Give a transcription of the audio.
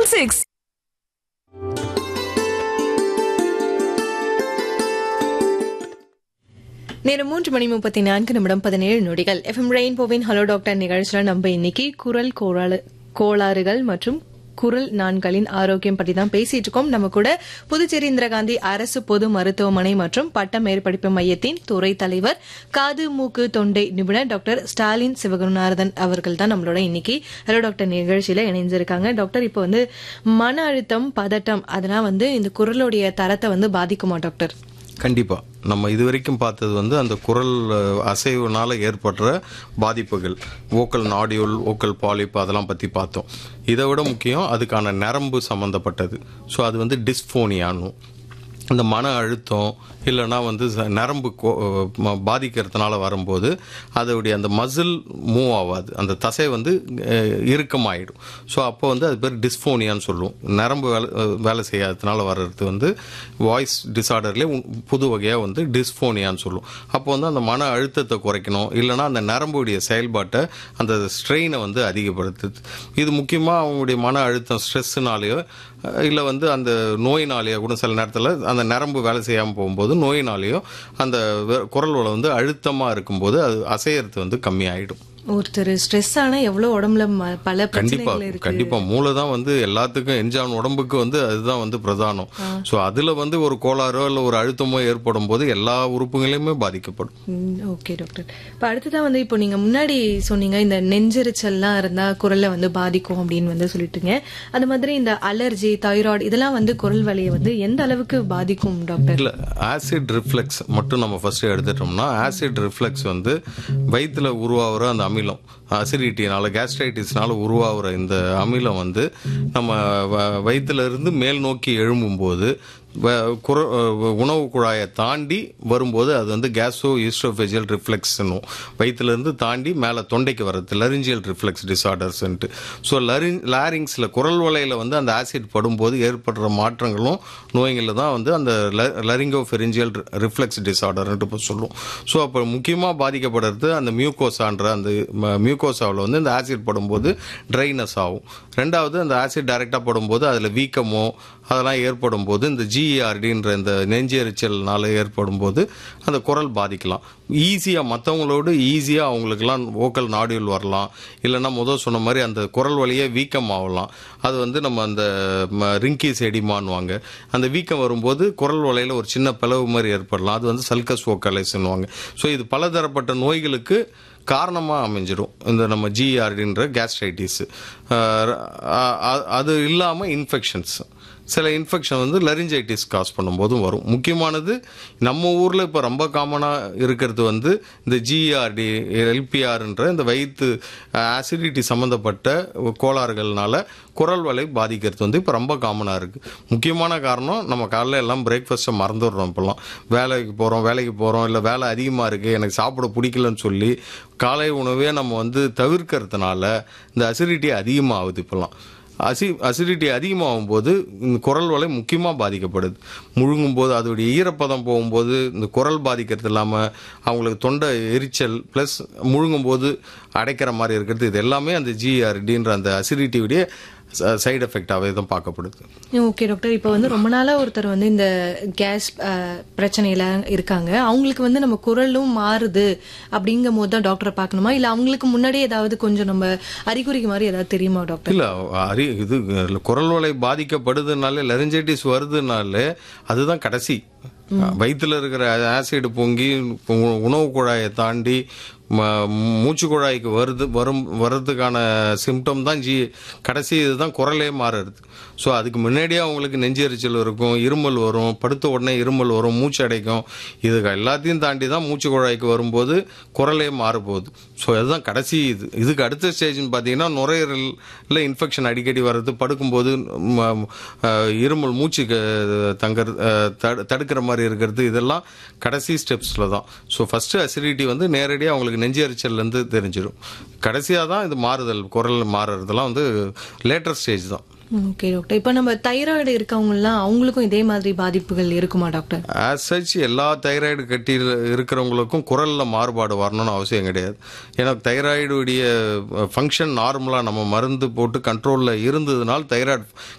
point six நேரம் மூன்று மணி முப்பத்தி நான்கு நிமிடம் பதினேழு நொடிகள் எஃப்எம் ரெயின்போவின் ஹலோ டாக்டர் நிகழ்ச்சியில நம்ம இன்னைக்கு குரல் கோளாறு கோளாறுகள் மற்றும் குரல் நான்களின் ஆரோக்கியம் பற்றி தான் பேசிட்டு இருக்கோம் நம்ம கூட புதுச்சேரி இந்திரா காந்தி அரசு பொது மருத்துவமனை மற்றும் பட்ட மேற்படிப்பு மையத்தின் துறை தலைவர் காது மூக்கு தொண்டை நிபுணர் டாக்டர் ஸ்டாலின் சிவகுருநாதன் அவர்கள் தான் நம்மளோட இன்னைக்கு ஹலோ டாக்டர் நிகழ்ச்சியில இணைஞ்சிருக்காங்க டாக்டர் இப்போ வந்து மன அழுத்தம் பதட்டம் அதெல்லாம் வந்து இந்த குரலுடைய தரத்தை வந்து பாதிக்குமா டாக்டர் கண்டிப்பா நம்ம இதுவரைக்கும் பார்த்தது வந்து அந்த குரல் அஹ், அசைவுனால ஏற்படுற பாதிப்புகள் ஓக்கல் நாடியூல் ஓக்கல் பாலிப் அதெல்லாம் பற்றி பார்த்தோம் இதை விட முக்கியம் அதுக்கான நரம்பு சம்மந்தப்பட்டது ஸோ அது வந்து டிஸ்போனியானும் இந்த மன அழுத்தம் இல்லைன்னா வந்து ச- நரம்பு கோ- ம- பாதிக்கிறதுனால வரும்போது அதோடைய அந்த மசில் மூவ் ஆகாது அந்த தசை வந்து அஹ், இறுக்கமாயிடும் ஸோ அப்போ வந்து அது பேர் டிஸ்போனியான்னு சொல்லுவோம் நரம்பு வேலை அஹ், வேலை செய்யாததுனால வர்றது வந்து வாய்ஸ் டிசார்டர்லேயே புது வகையாக வந்து டிஸ்போனியான்னு சொல்லுவோம் அப்போ வந்து அந்த மன அழுத்தத்தை குறைக்கணும் இல்லைன்னா அந்த நரம்புடைய செயல்பாட்டை அந்த ஸ்ட்ரெயினை வந்து அதிகப்படுத்துது இது முக்கியமாக அவங்களுடைய மன அழுத்தம் ஸ்ட்ரெஸ்ஸுனாலேயோ இல்லை வந்து அந்த நோயினாலேயோ கூட சில நேரத்தில் அந்த நரம்பு வேலை செய்யாமல் போகும்போது நோயினாலேயோ அந்த வெ- குரல் வளம் வந்து அழுத்தமாக இருக்கும்போது அது அசையறது வந்து கம்மியாயிடும் ஒருத்தர் ஸ்ட்ரெஸ் ஆனா எவ்வளவு உடம்புல ம- பல கண்டிப்பா பிரச்சனைகள் இருக்கு கண்டிப்பா மூளை தான் வந்து எல்லாத்துக்கும் எஞ்சான் உடம்புக்கு வந்து அதுதான் வந்து பிரதானம் ஸோ அதுல வந்து ஒரு கோளாறோ இல்லை ஒரு அழுத்தமோ ஏற்படும் போது எல்லா உறுப்புகளையுமே பாதிக்கப்படும் ஓகே டாக்டர் இப்ப அடுத்ததான் வந்து இப்போ நீங்க முன்னாடி சொன்னீங்க இந்த நெஞ்செரிச்சல்லாம் இருந்தா குரலை வந்து பாதிக்கும் அப்படின்னு வந்து சொல்லிட்டுங்க அந்த மாதிரி இந்த அலர்ஜி தைராய்டு இதெல்லாம் வந்து குரல் வலியை வந்து எந்த அளவுக்கு பாதிக்கும் டாக்டர் இல்ல ஆசிட் ரிஃப்ளெக்ஸ் மட்டும் நம்ம ஃபர்ஸ்ட் எடுத்துட்டோம்னா ஆசிட் ரிஃப்ளெக்ஸ் வந்து வயிற்றுல உருவாகிற அந்த அமிலம் அசிடிட்டினால கேஸ்ட்ரைட்டிஸ்னால உருவாகிற இந்த அமிலம் வந்து நம்ம வ- வயித்துல இருந்து மேல் நோக்கி எழும்பும்போது வ- குர- அஹ் உணவு குழாயை தாண்டி வரும்போது அது வந்து கேஸோ ஈஸ்ட்ரோஃபெஜியல் ரிஃப்ளெக்ஸ்னும் வயிற்றுல இருந்து தாண்டி மேலே தொண்டைக்கு வர்றது லரிஞ்சியல் ரிஃப்ளெக்ஸ் டிசார்டர்ஸ்ன்ட்டு ஸோ லரி லாரிங்ஸில் குரல் வலையில் வந்து அந்த ஆசிட் படும்போது ஏற்படுற மாற்றங்களும் நோய்களில் தான் வந்து அந்த லரிங்கோ ஃபெரிஞ்சியல் ரிஃப்ளெக்ஸ் டிசார்டர்ன்ட்டு இப்போ சொல்லுவோம் ஸோ அப்போ முக்கியமாக பாதிக்கப்படுறது அந்த மியூகோசான்ற அந்த மியூகோசாவில் வந்து இந்த ஆசிட் படும்போது ட்ரைனஸ் ஆகும் ரெண்டாவது அந்த ஆசிட் டைரெக்டாக படும்போது அதில் வீக்கமோ அதெல்லாம் ஏற்படும் போது இந்த ஜிஆர்டின்ற இந்த நெஞ்செரிச்சல்னால ஏற்படும் போது அந்த குரல் பாதிக்கலாம் ஈஸியாக மற்றவங்களோடு ஈஸியாக அவங்களுக்கெல்லாம் ஓக்கல் நாடியூல் வரலாம் இல்லைன்னா முதல் சொன்ன மாதிரி அந்த குரல் வழியே வீக்கம் ஆகலாம் அது வந்து நம்ம அந்த ரிங்கி செடிமான்வாங்க அந்த வீக்கம் வரும்போது குரல் வலையில் ஒரு சின்ன பிளவு மாதிரி ஏற்படலாம் அது வந்து சல்கஸ் ஓக்கலைஸ்ன்னுவாங்க ஸோ இது பலதரப்பட்ட நோய்களுக்கு காரணமாக அமைஞ்சிடும் இந்த நம்ம ஜிஆர்டின்ற கேஸ்ட்ரைட்டிஸ் அது இல்லாமல் இன்ஃபெக்ஷன்ஸ் சில இன்ஃபெக்ஷன் வந்து லரிஞ்சைட்டிஸ் காஸ் பண்ணும்போதும் வரும் முக்கியமானது நம்ம ஊரில் இப்போ ரொம்ப காமனாக இருக்கிறது வந்து இந்த ஜிஆர்டி எல்பிஆர்ன்ற இந்த வயிற்று ஆசிடிட்டி சம்மந்தப்பட்ட கோளாறுகள்னால குரல் வலை பாதிக்கிறது வந்து இப்போ ரொம்ப காமனாக இருக்குது முக்கியமான காரணம் நம்ம காலைல எல்லாம் பிரேக்ஃபாஸ்ட்டை மறந்துடுறோம் இப்போல்லாம் வேலைக்கு போகிறோம் வேலைக்கு போகிறோம் இல்லை வேலை அதிகமாக இருக்குது எனக்கு சாப்பிட பிடிக்கலன்னு சொல்லி காலை உணவே நம்ம வந்து தவிர்க்கிறதுனால இந்த அசிடிட்டி அதிகமாகுது இப்போல்லாம் அசி அசிடிட்டி அதிகமாகும் போது இந்த குரல் வலை முக்கியமாக பாதிக்கப்படுது முழுங்கும் போது அதோடைய ஈரப்பதம் போகும்போது இந்த குரல் பாதிக்கிறது இல்லாமல் அவங்களுக்கு தொண்டை எரிச்சல் ப்ளஸ் முழுங்கும் போது அடைக்கிற மாதிரி இருக்கிறது இது எல்லாமே அந்த ஜிஆர்டின்ற அந்த அசிடிட்டியுடைய சைடு எஃபெக்டாகவே தான் பார்க்கப்படுது ஓகே டாக்டர் இப்போ வந்து ரொம்ப நாளா ஒருத்தர் வந்து இந்த கேஸ் அஹ், பிரச்சனையில இருக்காங்க அவங்களுக்கு வந்து நம்ம குரலும் மாறுது அப்படிங்கும் போது தான் டாக்டரை பார்க்கணுமா இல்ல அவங்களுக்கு முன்னாடியே ஏதாவது கொஞ்சம் நம்ம அறிகுறிக்கு மாதிரி ஏதாவது தெரியுமா டாக்டர் இல்ல அரி இது குரல் வலை பாதிக்கப்படுதுனாலே லெரஞ்சைட்டிஸ் வருதுனாலே அதுதான் கடைசி வயிற்றுல இருக்கிற ஆசிட் பொங்கி உ- உணவு குழாயை தாண்டி ம- மூச்சு குழாய்க்கு வருது வரும் வர்றதுக்கான சிம்டம் தான் ஜி கடைசி இதுதான் குரலே மாறுறது ஸோ அதுக்கு முன்னாடியே அவங்களுக்கு நெஞ்செரிச்சல் இருக்கும் இருமல் வரும் படுத்த உடனே இருமல் வரும் மூச்சு அடைக்கும் இது எல்லாத்தையும் தாண்டி தான் மூச்சு குழாய்க்கு வரும்போது குரலே மாறப்போகுது ஸோ அதுதான் கடைசி இது இதுக்கு அடுத்த ஸ்டேஜ்னு பார்த்தீங்கன்னா நுரையீரலில் இன்ஃபெக்ஷன் அடிக்கடி வர்றது படுக்கும்போது ம- அஹ், இருமல் மூச்சு க- தங்கறது அஹ், தடு- தடுக்கிற மாதிரி இருக்கிறது இதெல்லாம் கடைசி ஸ்டெப்ஸில் தான் ஸோ ஃபஸ்ட்டு அசிடிட்டி வந்து நேரடியாக அவங்களுக்கு நெஞ்சு எரிச்சல்லேருந்து தெரிஞ்சிடும் கடைசியாக தான் இது மாறுதல் குரல் மாறுறதெல்லாம் வந்து லேட்டர் ஸ்டேஜ் தான் ஓகே டாக்டர் இப்போ நம்ம தைராய்டு இருக்கவங்கலாம் அவங்களுக்கும் இதே மாதிரி பாதிப்புகள் இருக்குமா டாக்டர் ஆஸ் சச் எல்லா தைராய்டு கட்டியில் இருக்கிறவங்களுக்கும் குரலில் மாறுபாடு வரணும்னு அவசியம் கிடையாது ஏன்னா தைராய்டுடைய ஃபங்க்ஷன் நார்மலாக நம்ம மருந்து போட்டு கண்ட்ரோலில் இருந்ததுனால் தைராய்டு